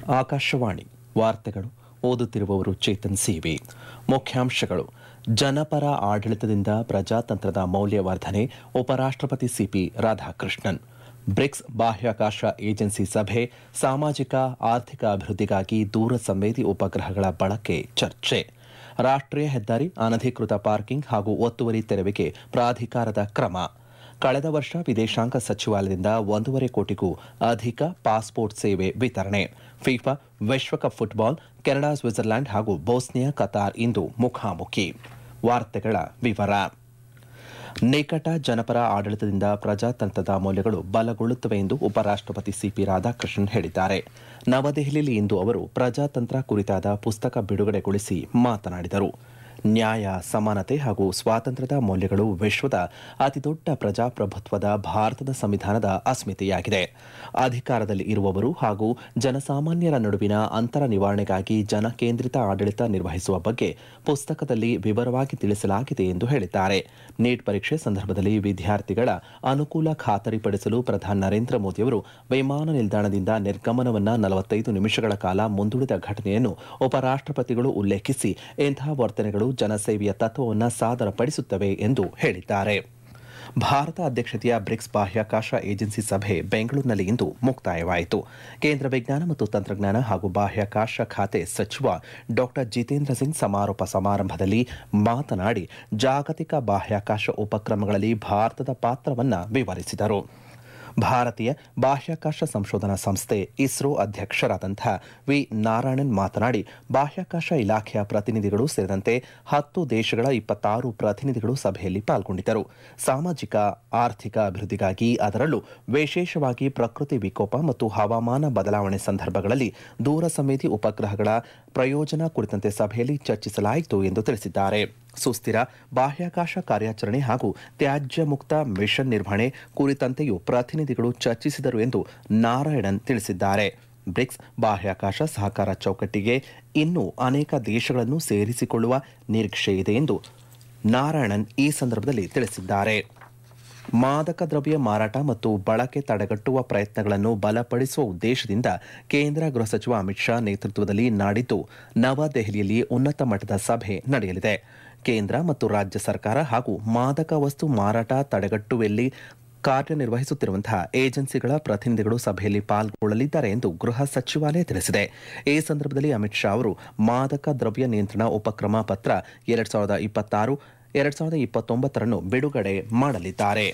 ಆಕಾಶವಾಣಿ ವಾರ್ತೆಗಳು ಓದುತ್ತಿರುವವರು ಚೇತನ್ ಸಿವಿ ಮುಖ್ಯಾಂಶಗಳು ಜನಪರ ಆಡಳಿತದಿಂದ ಪ್ರಜಾತಂತ್ರದ ಮೌಲ್ಯವರ್ಧನೆ ಉಪರಾಷ್ಟ್ರಪತಿ ಸಿಪಿ ರಾಧಾಕೃಷ್ಣನ್ ಬ್ರಿಕ್ಸ್ ಬಾಹ್ಯಾಕಾಶ ಏಜೆನ್ಸಿ ಸಭೆ ಸಾಮಾಜಿಕ ಆರ್ಥಿಕ ಅಭಿವೃದ್ಧಿಗಾಗಿ ದೂರ ಸಂವೇದಿ ಉಪಗ್ರಹಗಳ ಬಳಕೆ ಚರ್ಚೆ ರಾಷ್ಟ್ರೀಯ ಹೆದ್ದಾರಿ ಅನಧಿಕೃತ ಪಾರ್ಕಿಂಗ್ ಹಾಗೂ ಒತ್ತುವರಿ ತೆರವಿಗೆ ಪ್ರಾಧಿಕಾರದ ಕ್ರಮ ಕಳೆದ ವರ್ಷ ವಿದೇಶಾಂಗ ಸಚಿವಾಲಯದಿಂದ ಒಂದೂವರೆ ಕೋಟಿಗೂ ಅಧಿಕ ಪಾಸ್ಪೋರ್ಟ್ ಸೇವೆ ವಿತರಣೆ ಫಿಫಾ ವಿಶ್ವಕಪ್ ಫುಟ್ಬಾಲ್ ಕೆನಡಾ ಸ್ವಿಟ್ಜರ್ಲೆಂಡ್ ಹಾಗೂ ಬೋಸ್ನಿಯಾ ಕತಾರ್ ಇಂದು ಮುಖಾಮುಖಿ ವಾರ್ತೆಗಳ ವಿವರ ನಿಕಟ ಜನಪರ ಆಡಳಿತದಿಂದ ಪ್ರಜಾತಂತ್ರದ ಮೌಲ್ಯಗಳು ಬಲಗೊಳ್ಳುತ್ತವೆ ಎಂದು ಉಪರಾಷ್ಟ್ರಪತಿ ಸಿಪಿ ರಾಧಾಕೃಷ್ಣನ್ ಹೇಳಿದ್ದಾರೆ ನವದೆಹಲಿಯಲ್ಲಿ ಇಂದು ಅವರು ಪ್ರಜಾತಂತ್ರ ಕುರಿತಾದ ಪುಸ್ತಕ ಬಿಡುಗಡೆಗೊಳಿಸಿ ಮಾತನಾಡಿದರು ನ್ಯಾಯ ಸಮಾನತೆ ಹಾಗೂ ಸ್ವಾತಂತ್ರ್ಯದ ಮೌಲ್ಯಗಳು ವಿಶ್ವದ ಅತಿದೊಡ್ಡ ಪ್ರಜಾಪ್ರಭುತ್ವದ ಭಾರತದ ಸಂವಿಧಾನದ ಅಸ್ಮಿತೆಯಾಗಿದೆ ಅಧಿಕಾರದಲ್ಲಿ ಇರುವವರು ಹಾಗೂ ಜನಸಾಮಾನ್ಯರ ನಡುವಿನ ಅಂತರ ನಿವಾರಣೆಗಾಗಿ ಜನಕೇಂದ್ರಿತ ಆಡಳಿತ ನಿರ್ವಹಿಸುವ ಬಗ್ಗೆ ಪುಸ್ತಕದಲ್ಲಿ ವಿವರವಾಗಿ ತಿಳಿಸಲಾಗಿದೆ ಎಂದು ಹೇಳಿದ್ದಾರೆ ನೀಟ್ ಪರೀಕ್ಷೆ ಸಂದರ್ಭದಲ್ಲಿ ವಿದ್ಯಾರ್ಥಿಗಳ ಅನುಕೂಲ ಖಾತರಿಪಡಿಸಲು ಪ್ರಧಾನಿ ನರೇಂದ್ರ ಮೋದಿಯವರು ವಿಮಾನ ನಿಲ್ದಾಣದಿಂದ ನಿರ್ಗಮನವನ್ನ ನಲವತ್ತೈದು ನಿಮಿಷಗಳ ಕಾಲ ಮುಂದೂಡಿದ ಘಟನೆಯನ್ನು ಉಪರಾಷ್ಟ್ರಪತಿಗಳು ಉಲ್ಲೇಖಿಸಿ ಇಂತಹ ವರ್ತನೆಗಳು ಜನಸೇವೆಯ ತತ್ವವನ್ನು ಸಾದರಪಡಿಸುತ್ತವೆ ಎಂದು ಹೇಳಿದ್ದಾರೆ ಭಾರತ ಅಧ್ಯಕ್ಷತೆಯ ಬ್ರಿಕ್ಸ್ ಬಾಹ್ಯಾಕಾಶ ಏಜೆನ್ಸಿ ಸಭೆ ಬೆಂಗಳೂರಿನಲ್ಲಿ ಇಂದು ಮುಕ್ತಾಯವಾಯಿತು ಕೇಂದ್ರ ವಿಜ್ಞಾನ ಮತ್ತು ತಂತ್ರಜ್ಞಾನ ಹಾಗೂ ಬಾಹ್ಯಾಕಾಶ ಖಾತೆ ಸಚಿವ ಡಾಕ್ಟರ್ ಜಿತೇಂದ್ರ ಸಿಂಗ್ ಸಮಾರೋಪ ಸಮಾರಂಭದಲ್ಲಿ ಮಾತನಾಡಿ ಜಾಗತಿಕ ಬಾಹ್ಯಾಕಾಶ ಉಪಕ್ರಮಗಳಲ್ಲಿ ಭಾರತದ ಪಾತ್ರವನ್ನು ವಿವರಿಸಿದರು ಭಾರತೀಯ ಬಾಹ್ಯಾಕಾಶ ಸಂಶೋಧನಾ ಸಂಸ್ಥೆ ಇಸ್ರೋ ಅಧ್ಯಕ್ಷರಾದಂಥ ವಿ ನಾರಾಯಣನ್ ಮಾತನಾಡಿ ಬಾಹ್ಯಾಕಾಶ ಇಲಾಖೆಯ ಪ್ರತಿನಿಧಿಗಳು ಸೇರಿದಂತೆ ಹತ್ತು ದೇಶಗಳ ಇಪ್ಪತ್ತಾರು ಪ್ರತಿನಿಧಿಗಳು ಸಭೆಯಲ್ಲಿ ಪಾಲ್ಗೊಂಡಿದ್ದರು ಸಾಮಾಜಿಕ ಆರ್ಥಿಕ ಅಭಿವೃದ್ಧಿಗಾಗಿ ಅದರಲ್ಲೂ ವಿಶೇಷವಾಗಿ ಪ್ರಕೃತಿ ವಿಕೋಪ ಮತ್ತು ಹವಾಮಾನ ಬದಲಾವಣೆ ಸಂದರ್ಭಗಳಲ್ಲಿ ದೂರ ಸಂವೇದಿ ಉಪಗ್ರಹಗಳ ಪ್ರಯೋಜನ ಕುರಿತಂತೆ ಸಭೆಯಲ್ಲಿ ಚರ್ಚಿಸಲಾಯಿತು ಎಂದು ತಿಳಿಸಿದ್ದಾರೆ ಸುಸ್ಥಿರ ಬಾಹ್ಯಾಕಾಶ ಕಾರ್ಯಾಚರಣೆ ಹಾಗೂ ತ್ಯಾಜ್ಯ ಮುಕ್ತ ಮಿಷನ್ ನಿರ್ವಹಣೆ ಕುರಿತಂತೆಯೂ ಪ್ರತಿನಿಧಿಗಳು ಚರ್ಚಿಸಿದರು ಎಂದು ನಾರಾಯಣನ್ ತಿಳಿಸಿದ್ದಾರೆ ಬ್ರಿಕ್ಸ್ ಬಾಹ್ಯಾಕಾಶ ಸಹಕಾರ ಚೌಕಟ್ಟಿಗೆ ಇನ್ನೂ ಅನೇಕ ದೇಶಗಳನ್ನು ಸೇರಿಸಿಕೊಳ್ಳುವ ನಿರೀಕ್ಷೆ ಇದೆ ಎಂದು ನಾರಾಯಣನ್ ಈ ಸಂದರ್ಭದಲ್ಲಿ ತಿಳಿಸಿದ್ದಾರೆ ಮಾದಕ ದ್ರವ್ಯ ಮಾರಾಟ ಮತ್ತು ಬಳಕೆ ತಡೆಗಟ್ಟುವ ಪ್ರಯತ್ನಗಳನ್ನು ಬಲಪಡಿಸುವ ಉದ್ದೇಶದಿಂದ ಕೇಂದ್ರ ಗೃಹ ಸಚಿವ ಅಮಿತ್ ಶಾ ನೇತೃತ್ವದಲ್ಲಿ ನಾಡಿದ್ದು ನವದೆಹಲಿಯಲ್ಲಿ ಉನ್ನತ ಮಟ್ಟದ ಸಭೆ ನಡೆಯಲಿದೆ ಕೇಂದ್ರ ಮತ್ತು ರಾಜ್ಯ ಸರ್ಕಾರ ಹಾಗೂ ಮಾದಕ ವಸ್ತು ಮಾರಾಟ ತಡೆಗಟ್ಟುವಲ್ಲಿ ಕಾರ್ಯನಿರ್ವಹಿಸುತ್ತಿರುವಂತಹ ಏಜೆನ್ಸಿಗಳ ಪ್ರತಿನಿಧಿಗಳು ಸಭೆಯಲ್ಲಿ ಪಾಲ್ಗೊಳ್ಳಲಿದ್ದಾರೆ ಎಂದು ಗೃಹ ಸಚಿವಾಲಯ ತಿಳಿಸಿದೆ ಈ ಸಂದರ್ಭದಲ್ಲಿ ಅಮಿತ್ ಶಾ ಅವರು ಮಾದಕ ದ್ರವ್ಯ ನಿಯಂತ್ರಣ ಉಪಕ್ರಮ ಪತ್ರ ಎರಡ್ ಸಾವಿರದ ಇಪ್ಪತ್ತಾರು ಎರಡ್ ಸಾವಿರದ ಇಪ್ಪತ್ತೊಂಬತ್ತರನ್ನು ಬಿಡುಗಡೆ ಮಾಡಲಿದ್ದಾರೆ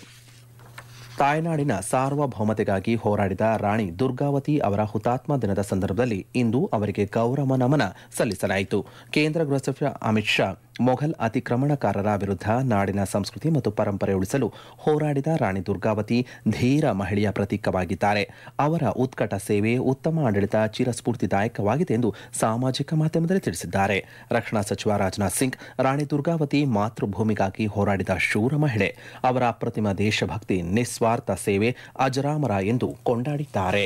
ತಾಯ್ನಾಡಿನ ಸಾರ್ವಭೌಮತೆಗಾಗಿ ಹೋರಾಡಿದ ರಾಣಿ ದುರ್ಗಾವತಿ ಅವರ ಹುತಾತ್ಮ ದಿನದ ಸಂದರ್ಭದಲ್ಲಿ ಇಂದು ಅವರಿಗೆ ಗೌರವ ನಮನ ಸಲ್ಲಿಸಲಾಯಿತು ಕೇಂದ್ರ ಗೃಹ ಸಚಿವ ಅಮಿತ್ ಶಾ ಮೊಘಲ್ ಅತಿಕ್ರಮಣಕಾರರ ವಿರುದ್ಧ ನಾಡಿನ ಸಂಸ್ಕೃತಿ ಮತ್ತು ಪರಂಪರೆ ಉಳಿಸಲು ಹೋರಾಡಿದ ರಾಣಿ ದುರ್ಗಾವತಿ ಧೀರ ಮಹಿಳೆಯ ಪ್ರತೀಕವಾಗಿದ್ದಾರೆ ಅವರ ಉತ್ಕಟ ಸೇವೆ ಉತ್ತಮ ಆಡಳಿತ ಚಿರಸ್ಫೂರ್ತಿದಾಯಕವಾಗಿದೆ ಎಂದು ಸಾಮಾಜಿಕ ಮಾಧ್ಯಮದಲ್ಲಿ ತಿಳಿಸಿದ್ದಾರೆ ರಕ್ಷಣಾ ಸಚಿವ ರಾಜನಾಥ್ ಸಿಂಗ್ ರಾಣಿ ದುರ್ಗಾವತಿ ಮಾತೃಭೂಮಿಗಾಗಿ ಹೋರಾಡಿದ ಶೂರ ಮಹಿಳೆ ಅವರ ಅಪ್ರತಿಮ ದೇಶಭಕ್ತಿ ನಿಸ್ವಾರ್ಥ ಸೇವೆ ಅಜರಾಮರ ಎಂದು ಕೊಂಡಾಡಿದ್ದಾರೆ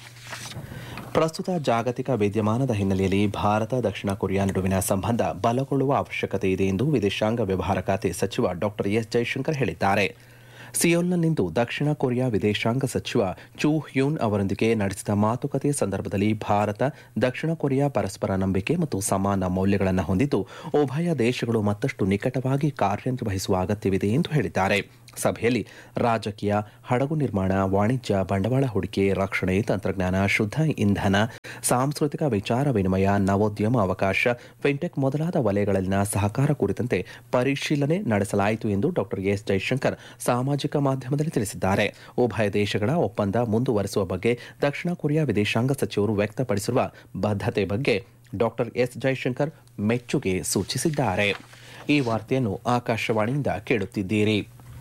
ಪ್ರಸ್ತುತ ಜಾಗತಿಕ ವಿದ್ಯಮಾನದ ಹಿನ್ನೆಲೆಯಲ್ಲಿ ಭಾರತ ದಕ್ಷಿಣ ಕೊರಿಯಾ ನಡುವಿನ ಸಂಬಂಧ ಬಲಗೊಳ್ಳುವ ಅವಶ್ಯಕತೆ ಇದೆ ಎಂದು ವಿದೇಶಾಂಗ ವ್ಯವಹಾರ ಖಾತೆ ಸಚಿವ ಡಾಕ್ಟರ್ ಎಸ್ ಜೈಶಂಕರ್ ಹೇಳಿದ್ದಾರೆ ಸಿಯೋಲ್ನಲ್ಲಿಂದು ದಕ್ಷಿಣ ಕೊರಿಯಾ ವಿದೇಶಾಂಗ ಸಚಿವ ಚೂ ಹ್ಯೂನ್ ಅವರೊಂದಿಗೆ ನಡೆಸಿದ ಮಾತುಕತೆ ಸಂದರ್ಭದಲ್ಲಿ ಭಾರತ ದಕ್ಷಿಣ ಕೊರಿಯಾ ಪರಸ್ಪರ ನಂಬಿಕೆ ಮತ್ತು ಸಮಾನ ಮೌಲ್ಯಗಳನ್ನು ಹೊಂದಿದ್ದು ಉಭಯ ದೇಶಗಳು ಮತ್ತಷ್ಟು ನಿಕಟವಾಗಿ ಕಾರ್ಯನಿರ್ವಹಿಸುವ ಅಗತ್ಯವಿದೆ ಎಂದು ಹೇಳಿದ್ದಾರೆ ಸಭೆಯಲ್ಲಿ ರಾಜಕೀಯ ಹಡಗು ನಿರ್ಮಾಣ ವಾಣಿಜ್ಯ ಬಂಡವಾಳ ಹೂಡಿಕೆ ರಕ್ಷಣೆ ತಂತ್ರಜ್ಞಾನ ಶುದ್ಧ ಇಂಧನ ಸಾಂಸ್ಕೃತಿಕ ವಿಚಾರ ವಿನಿಮಯ ನವೋದ್ಯಮ ಅವಕಾಶ ಫಿನ್ಟೆಕ್ ಮೊದಲಾದ ವಲಯಗಳಲ್ಲಿನ ಸಹಕಾರ ಕುರಿತಂತೆ ಪರಿಶೀಲನೆ ನಡೆಸಲಾಯಿತು ಎಂದು ಡಾಕ್ಟರ್ ಎಸ್ ಜೈಶಂಕರ್ ಸಾಮಾಜಿಕ ಮಾಧ್ಯಮದಲ್ಲಿ ತಿಳಿಸಿದ್ದಾರೆ ಉಭಯ ದೇಶಗಳ ಒಪ್ಪಂದ ಮುಂದುವರೆಸುವ ಬಗ್ಗೆ ದಕ್ಷಿಣ ಕೊರಿಯಾ ವಿದೇಶಾಂಗ ಸಚಿವರು ವ್ಯಕ್ತಪಡಿಸಿರುವ ಬದ್ಧತೆ ಬಗ್ಗೆ ಡಾಕ್ಟರ್ ಎಸ್ ಜೈಶಂಕರ್ ಮೆಚ್ಚುಗೆ ಸೂಚಿಸಿದ್ದಾರೆ ಈ ವಾರ್ತೆಯನ್ನು ಆಕಾಶವಾಣಿಯಿಂದ ಕೇಳುತ್ತಿದ್ದೀರಿ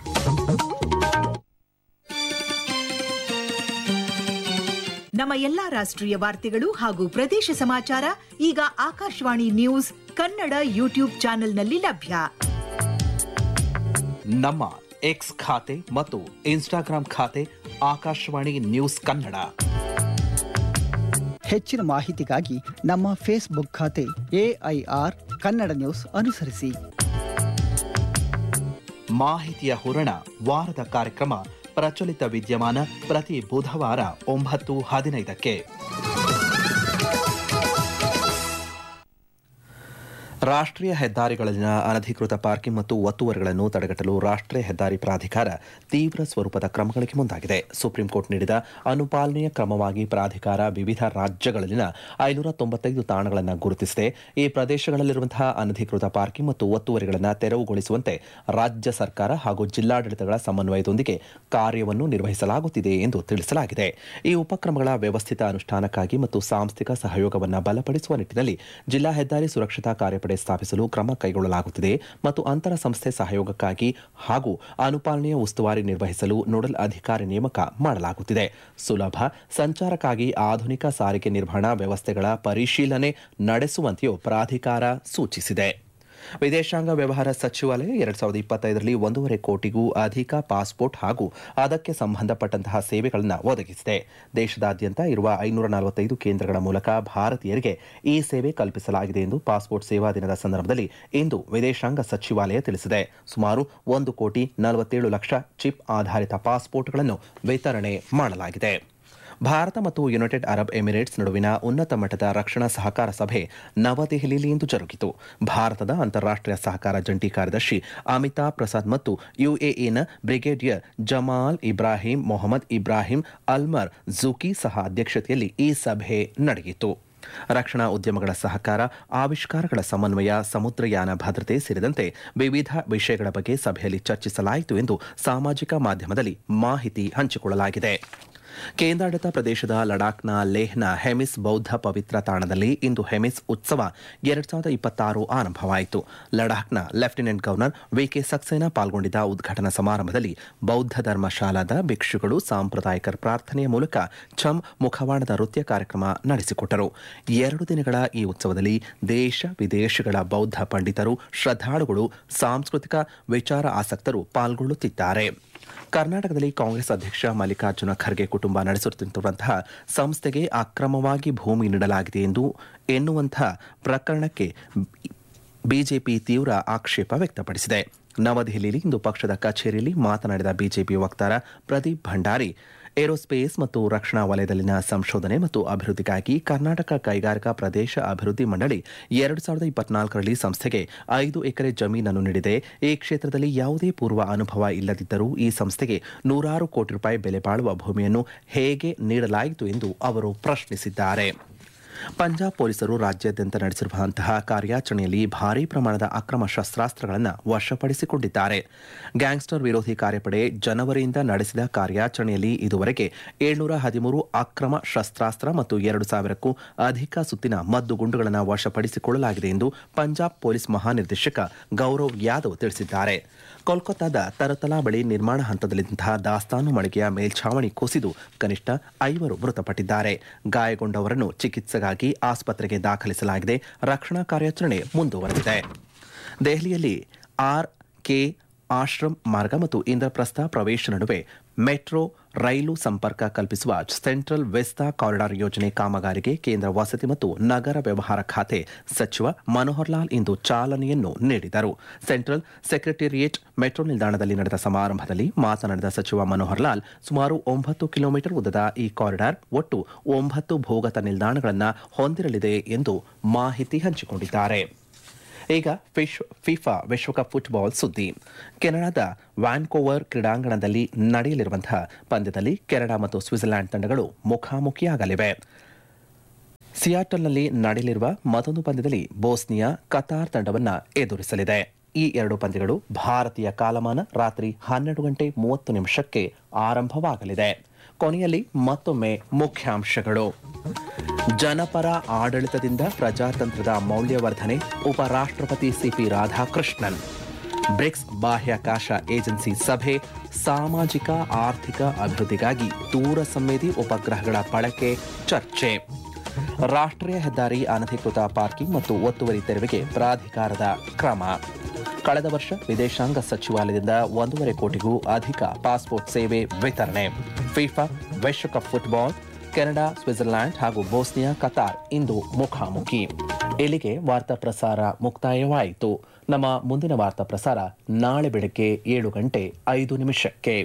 ನಮ್ಮ ಎಲ್ಲಾ ರಾಷ್ಟ್ರೀಯ ವಾರ್ತೆಗಳು ಹಾಗೂ ಪ್ರದೇಶ ಸಮಾಚಾರ ಈಗ ಆಕಾಶವಾಣಿ ನ್ಯೂಸ್ ಕನ್ನಡ ಯೂಟ್ಯೂಬ್ ಚಾನೆಲ್ನಲ್ಲಿ ಲಭ್ಯ ನಮ್ಮ ಎಕ್ಸ್ ಖಾತೆ ಮತ್ತು ಇನ್ಸ್ಟಾಗ್ರಾಂ ಖಾತೆ ಆಕಾಶವಾಣಿ ನ್ಯೂಸ್ ಕನ್ನಡ ಹೆಚ್ಚಿನ ಮಾಹಿತಿಗಾಗಿ ನಮ್ಮ ಫೇಸ್ಬುಕ್ ಖಾತೆ ಎಐಆರ್ ಕನ್ನಡ ನ್ಯೂಸ್ ಅನುಸರಿಸಿ ಮಾಹಿತಿಯ ಹೂರಣ ವಾರದ ಕಾರ್ಯಕ್ರಮ ಪ್ರಚಲಿತ ವಿದ್ಯಮಾನ ಪ್ರತಿ ಬುಧವಾರ ಒಂಬತ್ತು ಹದಿನೈದಕ್ಕೆ ರಾಷ್ಟ್ರೀಯ ಹೆದ್ದಾರಿಗಳಲ್ಲಿನ ಅನಧಿಕೃತ ಪಾರ್ಕಿಂಗ್ ಮತ್ತು ಒತ್ತುವರಿಗಳನ್ನು ತಡೆಗಟ್ಟಲು ರಾಷ್ಟ್ರೀಯ ಹೆದ್ದಾರಿ ಪ್ರಾಧಿಕಾರ ತೀವ್ರ ಸ್ವರೂಪದ ಕ್ರಮಗಳಿಗೆ ಮುಂದಾಗಿದೆ ಸುಪ್ರೀಂ ಕೋರ್ಟ್ ನೀಡಿದ ಅನುಪಾಲನೆಯ ಕ್ರಮವಾಗಿ ಪ್ರಾಧಿಕಾರ ವಿವಿಧ ರಾಜ್ಯಗಳಲ್ಲಿನ ಐನೂರ ತೊಂಬತ್ತೈದು ತಾಣಗಳನ್ನು ಗುರುತಿಸಿದೆ ಈ ಪ್ರದೇಶಗಳಲ್ಲಿರುವಂತಹ ಅನಧಿಕೃತ ಪಾರ್ಕಿಂಗ್ ಮತ್ತು ಒತ್ತುವರಿಗಳನ್ನು ತೆರವುಗೊಳಿಸುವಂತೆ ರಾಜ್ಯ ಸರ್ಕಾರ ಹಾಗೂ ಜಿಲ್ಲಾಡಳಿತಗಳ ಸಮನ್ವಯದೊಂದಿಗೆ ಕಾರ್ಯವನ್ನು ನಿರ್ವಹಿಸಲಾಗುತ್ತಿದೆ ಎಂದು ತಿಳಿಸಲಾಗಿದೆ ಈ ಉಪಕ್ರಮಗಳ ವ್ಯವಸ್ಥಿತ ಅನುಷ್ಠಾನಕ್ಕಾಗಿ ಮತ್ತು ಸಾಂಸ್ಥಿಕ ಸಹಯೋಗವನ್ನು ಬಲಪಡಿಸುವ ನಿಟ್ಟಿನಲ್ಲಿ ಜಿಲ್ಲಾ ಹೆದ್ದಾರಿ ಸುರಕ್ಷತಾ ಕಾರ್ಯಪಡೆ ಸ್ಥಾಪಿಸಲು ಕ್ರಮ ಕೈಗೊಳ್ಳಲಾಗುತ್ತಿದೆ ಮತ್ತು ಅಂತರ ಸಂಸ್ಥೆ ಸಹಯೋಗಕ್ಕಾಗಿ ಹಾಗೂ ಅನುಪಾಲನೆಯ ಉಸ್ತುವಾರಿ ನಿರ್ವಹಿಸಲು ನೋಡಲ್ ಅಧಿಕಾರಿ ನೇಮಕ ಮಾಡಲಾಗುತ್ತಿದೆ ಸುಲಭ ಸಂಚಾರಕ್ಕಾಗಿ ಆಧುನಿಕ ಸಾರಿಗೆ ನಿರ್ವಹಣಾ ವ್ಯವಸ್ಥೆಗಳ ಪರಿಶೀಲನೆ ನಡೆಸುವಂತೆಯೂ ಪ್ರಾಧಿಕಾರ ಸೂಚಿಸಿದೆ ವಿದೇಶಾಂಗ ವ್ಯವಹಾರ ಸಚಿವಾಲಯ ಎರಡ್ ಸಾವಿರದ ಇಪ್ಪತ್ತೈದರಲ್ಲಿ ಒಂದೂವರೆ ಕೋಟಿಗೂ ಅಧಿಕ ಪಾಸ್ಪೋರ್ಟ್ ಹಾಗೂ ಅದಕ್ಕೆ ಸಂಬಂಧಪಟ್ಟಂತಹ ಸೇವೆಗಳನ್ನು ಒದಗಿಸಿದೆ ದೇಶದಾದ್ಯಂತ ಇರುವ ಐನೂರ ನಲವತ್ತೈದು ಕೇಂದ್ರಗಳ ಮೂಲಕ ಭಾರತೀಯರಿಗೆ ಈ ಸೇವೆ ಕಲ್ಪಿಸಲಾಗಿದೆ ಎಂದು ಪಾಸ್ಪೋರ್ಟ್ ಸೇವಾ ದಿನದ ಸಂದರ್ಭದಲ್ಲಿ ಇಂದು ವಿದೇಶಾಂಗ ಸಚಿವಾಲಯ ತಿಳಿಸಿದೆ ಸುಮಾರು ಒಂದು ಕೋಟಿ ನಲವತ್ತೇಳು ಲಕ್ಷ ಚಿಪ್ ಆಧಾರಿತ ಪಾಸ್ಪೋರ್ಟ್ಗಳನ್ನು ವಿತರಣೆ ಮಾಡಲಾಗಿದೆ ಭಾರತ ಮತ್ತು ಯುನೈಟೆಡ್ ಅರಬ್ ಎಮಿರೇಟ್ಸ್ ನಡುವಿನ ಉನ್ನತ ಮಟ್ಟದ ರಕ್ಷಣಾ ಸಹಕಾರ ಸಭೆ ನವದೆಹಲಿಯಲ್ಲಿ ಇಂದು ಜರುಗಿತು ಭಾರತದ ಅಂತಾರಾಷ್ಟೀಯ ಸಹಕಾರ ಜಂಟಿ ಕಾರ್ಯದರ್ಶಿ ಅಮಿತಾಬ್ ಪ್ರಸಾದ್ ಮತ್ತು ಯುಎಇನ brigadier Jamal Ibrahim Mohammed Ibrahim Almarzooqi ಸಹ ಅಧ್ಯಕ್ಷತೆಯಲ್ಲಿ ಈ ಸಭೆ ನಡೆಯಿತು ರಕ್ಷಣಾ ಉದ್ಯಮಗಳ ಸಹಕಾರ ಆವಿಷ್ಕಾರಗಳ ಸಮನ್ವಯ ಸಮುದ್ರಯಾನ ಭದ್ರತೆ ಸೇರಿದಂತೆ ವಿವಿಧ ವಿಷಯಗಳ ಬಗ್ಗೆ ಸಭೆಯಲ್ಲಿ ಚರ್ಚಿಸಲಾಯಿತು ಎಂದು ಸಾಮಾಜಿಕ ಮಾಧ್ಯಮದಲ್ಲಿ ಮಾಹಿತಿ ಹಂಚಿಕೊಳ್ಳಲಾಗಿದೆ ಕೇಂದ್ರಾಡಳಿತ ಪ್ರದೇಶದ ಲಡಾಖ್ನ ಲೇಹ್ನ ಹೆಮಿಸ್ ಬೌದ್ಧ ಪವಿತ್ರ ತಾಣದಲ್ಲಿ ಇಂದು ಹೆಮಿಸ್ ಉತ್ಸವ ಎರಡ್ ಸಾವಿರದ ಇಪ್ಪತ್ತಾರು ಆರಂಭವಾಯಿತು ಲಡಾಖ್ನ ಲೆಫ್ಟಿನೆಂಟ್ ಗವರ್ನರ್ ವಿಕೆ ಸಕ್ಸೇನಾ ಪಾಲ್ಗೊಂಡಿದ್ದ ಉದ್ಘಾಟನಾ ಸಮಾರಂಭದಲ್ಲಿ ಬೌದ್ಧ ಧರ್ಮಶಾಲಾದ ಭಿಕ್ಷುಗಳು ಸಾಂಪ್ರದಾಯಿಕ ಪ್ರಾರ್ಥನೆಯ ಮೂಲಕ ಛಮ್ ಮುಖವಾಣದ ನೃತ್ಯ ಕಾರ್ಯಕ್ರಮ ನಡೆಸಿಕೊಟ್ಟರು ಎರಡು ದಿನಗಳ ಈ ಉತ್ಸವದಲ್ಲಿ ದೇಶ ವಿದೇಶಗಳ ಬೌದ್ಧ ಪಂಡಿತರು ಶ್ರದ್ಧಾಳುಗಳು ಸಾಂಸ್ಕೃತಿಕ ವಿಚಾರ ಆಸಕ್ತರು ಪಾಲ್ಗೊಳ್ಳುತ್ತಿದ್ದಾರೆ ಕರ್ನಾಟಕದಲ್ಲಿ ಕಾಂಗ್ರೆಸ್ ಅಧ್ಯಕ್ಷ ಮಲ್ಲಿಕಾರ್ಜುನ ಖರ್ಗೆ ಕುಟುಂಬ ನಡೆಸುತ್ತಿರುವಂತಹ ಸಂಸ್ಥೆಗೆ ಅಕ್ರಮವಾಗಿ ಭೂಮಿ ನೀಡಲಾಗಿದೆ ಎಂದು ಎನ್ನುವಂತಹ ಪ್ರಕರಣಕ್ಕೆ ಬಿಜೆಪಿ ತೀವ್ರ ಆಕ್ಷೇಪ ವ್ಯಕ್ತಪಡಿಸಿದೆ ನವದೆಹಲಿಯಲ್ಲಿ ಇಂದು ಪಕ್ಷದ ಕಚೇರಿಯಲ್ಲಿ ಮಾತನಾಡಿದ ಬಿಜೆಪಿ ವಕ್ತಾರ ಪ್ರದೀಪ್ ಭಂಡಾರಿ ಏರೋಸ್ಪೇಸ್ ಮತ್ತು ರಕ್ಷಣಾ ವಲಯದಲ್ಲಿನ ಸಂಶೋಧನೆ ಮತ್ತು ಅಭಿವೃದ್ಧಿಗಾಗಿ ಕರ್ನಾಟಕ ಕೈಗಾರಿಕಾ ಪ್ರದೇಶ ಅಭಿವೃದ್ಧಿ ಮಂಡಳಿ ಎರಡು ಸಾವಿರದ ಇಪ್ಪತ್ನಾಲ್ಕರಲ್ಲಿ ಸಂಸ್ಥೆಗೆ ಐದು ಎಕರೆ ಜಮೀನನ್ನು ನೀಡಿದೆ ಈ ಕ್ಷೇತ್ರದಲ್ಲಿ ಯಾವುದೇ ಪೂರ್ವ ಅನುಭವ ಇಲ್ಲದಿದ್ದರೂ ಈ ಸಂಸ್ಥೆಗೆ ನೂರಾರು ಕೋಟಿ ರೂಪಾಯಿ ಬೆಲೆ ಬಾಳುವ ಭೂಮಿಯನ್ನು ಹೇಗೆ ನೀಡಲಾಯಿತು ಎಂದು ಅವರು ಪ್ರಶ್ನಿಸಿದ್ದಾರೆ ಪಂಜಾಬ್ ಪೊಲೀಸರು ರಾಜ್ಯಾದ್ಯಂತ ನಡೆಸಿರುವಂತಹ ಕಾರ್ಯಾಚರಣೆಯಲ್ಲಿ ಭಾರೀ ಪ್ರಮಾಣದ ಅಕ್ರಮ ಶಸ್ತ್ರಾಸ್ತ್ರಗಳನ್ನು ವಶಪಡಿಸಿಕೊಂಡಿದ್ದಾರೆ ಗ್ಯಾಂಗ್ಸ್ಟರ್ ವಿರೋಧಿ ಕಾರ್ಯಪಡೆ ಜನವರಿಯಿಂದ ನಡೆಸಿದ ಕಾರ್ಯಾಚರಣೆಯಲ್ಲಿ ಇದುವರೆಗೆ ಏಳ್ನೂರ ಹದಿಮೂರು ಅಕ್ರಮ ಶಸ್ತ್ರಾಸ್ತ್ರ ಮತ್ತು ಎರಡು ಸಾವಿರಕ್ಕೂ ಅಧಿಕ ಸುತ್ತಿನ ಮದ್ದುಗುಂಡುಗಳನ್ನು ವಶಪಡಿಸಿಕೊಳ್ಳಲಾಗಿದೆ ಎಂದು ಪಂಜಾಬ್ ಪೊಲೀಸ್ ಮಹಾನಿರ್ದೇಶಕ ಗೌರವ್ ಯಾದವ್ ತಿಳಿಸಿದ್ದಾರೆ ಕೋಲ್ಕತ್ತಾದ ತರತಲಾ ಬಳಿ ನಿರ್ಮಾಣ ಹಂತದಲ್ಲಿದ್ದಂತಹ ದಾಸ್ತಾನು ಮಳಿಗೆಯ ಮೇಲ್ಛಾವಣಿ ಕುಸಿದು ಕನಿಷ್ಠ ಐವರು ಮೃತಪಟ್ಟಿದ್ದಾರೆ ಗಾಯಗೊಂಡವರನ್ನು ಚಿಕಿತ್ಸೆಗಾಗಿ ಆಸ್ಪತ್ರೆಗೆ ದಾಖಲಿಸಲಾಗಿದೆ ರಕ್ಷಣಾ ಕಾರ್ಯಾಚರಣೆ ಮುಂದುವರೆದಿದೆ ದೆಹಲಿಯಲ್ಲಿ ಆರ್ ಕೆ ಆಶ್ರಮ್ ಮಾರ್ಗ ಮತ್ತು ಇಂದ್ರಪ್ರಸ್ಥ ಪ್ರವೇಶ ನಡುವೆ ಮೆಟ್ರೋ ರೈಲು ಸಂಪರ್ಕ ಕಲ್ಪಿಸುವ ಸೆಂಟ್ರಲ್ ವೆಸ್ತಾ ಕಾರಿಡಾರ್ ಯೋಜನೆ ಕಾಮಗಾರಿಗೆ ಕೇಂದ್ರ ವಸತಿ ಮತ್ತು ನಗರ ವ್ಯವಹಾರ ಖಾತೆ ಸಚಿವ ಮನೋಹರ್ ಲಾಲ್ ಇಂದು ಚಾಲನೆಯನ್ನು ನೀಡಿದರು ಸೆಂಟ್ರಲ್ ಸೆಕ್ರೆಟೇರಿಯೇಟ್ ಮೆಟ್ರೋ ನಿಲ್ದಾಣದಲ್ಲಿ ನಡೆದ ಸಮಾರಂಭದಲ್ಲಿ ಮಾತನಾಡಿದ ಸಚಿವ ಮನೋಹರ್ ಲಾಲ್ ಸುಮಾರು ಒಂಬತ್ತು ಕಿಲೋಮೀಟರ್ ಉದ್ದದ ಈ ಕಾರಿಡಾರ್ ಒಟ್ಟು ಒಂಬತ್ತು ಭೂಗತ ನಿಲ್ದಾಣಗಳನ್ನು ಹೊಂದಿರಲಿದೆ ಎಂದು ಮಾಹಿತಿ ಹಂಚಿಕೊಂಡಿದ್ದಾರೆ ಈಗ ಫಿಶ್ ಫಿಫಾ ವಿಶ್ವಕಪ್ ಫುಟ್ಬಾಲ್ ಸುದ್ದಿ ಕೆನಡಾದ ವ್ಯಾನ್ಕೋವರ್ ಕ್ರೀಡಾಂಗಣದಲ್ಲಿ ನಡೆಯಲಿರುವಂತಹ ಪಂದ್ಯದಲ್ಲಿ ಕೆನಡಾ ಮತ್ತು ಸ್ವಿಟ್ಜರ್ಲ್ಯಾಂಡ್ ತಂಡಗಳು ಮುಖಾಮುಖಿಯಾಗಲಿವೆ ಸಿಯಾಟಲ್ನಲ್ಲಿ ನಡೆಯಲಿರುವ ಮತ್ತೊಂದು ಪಂದ್ಯದಲ್ಲಿ ಬೋಸ್ನಿಯಾ ಕತಾರ್ ತಂಡವನ್ನು ಎದುರಿಸಲಿದೆ ಈ ಎರಡು ಪಂದ್ಯಗಳು ಭಾರತೀಯ ಕಾಲಮಾನ ರಾತ್ರಿ ಹನ್ನೆರಡು ಗಂಟೆ ಮೂವತ್ತು ನಿಮಿಷಕ್ಕೆ ಆರಂಭವಾಗಲಿದೆ ಕೊನೆಯಲ್ಲಿ ಮತ್ತೊಮ್ಮೆ ಮುಖ್ಯಾಂಶಗಳು ಜನಪರ ಆಡಳಿತದಿಂದ ಪ್ರಜಾತಂತ್ರದ ಮೌಲ್ಯವರ್ಧನೆ ಉಪರಾಷ್ಟ್ರಪತಿ ಸಿಪಿ ರಾಧಾಕೃಷ್ಣನ್ ಬ್ರಿಕ್ಸ್ ಬಾಹ್ಯಾಕಾಶ ಏಜೆನ್ಸಿ ಸಭೆ ಸಾಮಾಜಿಕ ಆರ್ಥಿಕ ಅಭಿವೃದ್ಧಿಗಾಗಿ ದೂರ ಸಂವೇದಿ ಉಪಗ್ರಹಗಳ ಬಳಕೆ ಚರ್ಚೆ ರಾಷ್ಟ್ರೀಯ ಹೆದ್ದಾರಿ ಅನಧಿಕೃತ ಪಾರ್ಕಿಂಗ್ ಮತ್ತು ಒತ್ತುವರಿ ತೆರವಿಗೆ ಪ್ರಾಧಿಕಾರದ ಕ್ರಮ ಕಳೆದ ವರ್ಷ ವಿದೇಶಾಂಗ ಸಚಿವಾಲಯದಿಂದ ಒಂದೂವರೆ ಕೋಟಿಗೂ ಅಧಿಕ ಪಾಸ್ಪೋರ್ಟ್ ಸೇವೆ ವಿತರಣೆ ಫಿಫಾ ವಿಶ್ವಕಪ್ ಫುಟ್ಬಾಲ್ ಕೆನಡಾ ಸ್ವಿಟ್ಜರ್ಲ್ಯಾಂಡ್ ಹಾಗೂ ಬೋಸ್ನಿಯಾ ಕತಾರ್ ಇಂದು ಮುಖಾಮುಖಿ ಇಲ್ಲಿಗೆ ವಾರ್ತಾ ಪ್ರಸಾರ ಮುಕ್ತಾಯವಾಯಿತು ನಮ್ಮ ಮುಂದಿನ ವಾರ್ತಾ ಪ್ರಸಾರ ನಾಳೆ ಬೆಳಗ್ಗೆ ಏಳು ಗಂಟೆ ಐದು ನಿಮಿಷಕ್ಕೆ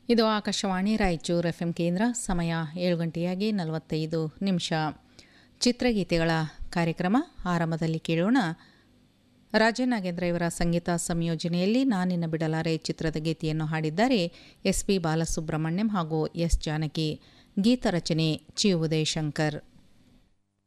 ಇದು ಆಕಾಶವಾಣಿ ರಾಯಚೂರು ಎಫ್ ಎಂ ಕೇಂದ್ರ ಸಮಯ ಏಳು ಗಂಟೆಯಾಗಿ ನಲವತ್ತೈದು ನಿಮಿಷ ಚಿತ್ರಗೀತೆಗಳ ಕಾರ್ಯಕ್ರಮ ಆರಂಭದಲ್ಲಿ ಕೇಳೋಣ ರಾಜನಾಗೇಂದ್ರ ಇವರ ಸಂಗೀತ ಸಂಯೋಜನೆಯಲ್ಲಿ ನಾನಿನ್ನ ಬಿಡಲಾರೆ ಚಿತ್ರದ ಗೀತೆಯನ್ನು ಹಾಡಿದ್ದಾರೆ ಎಸ್ ಪಿ ಬಾಲಸುಬ್ರಹ್ಮಣ್ಯಂ ಹಾಗೂ ಎಸ್ ಜಾನಕಿ ಗೀತ ರಚನೆ ಚಿ ಉದಯಶಂಕರ್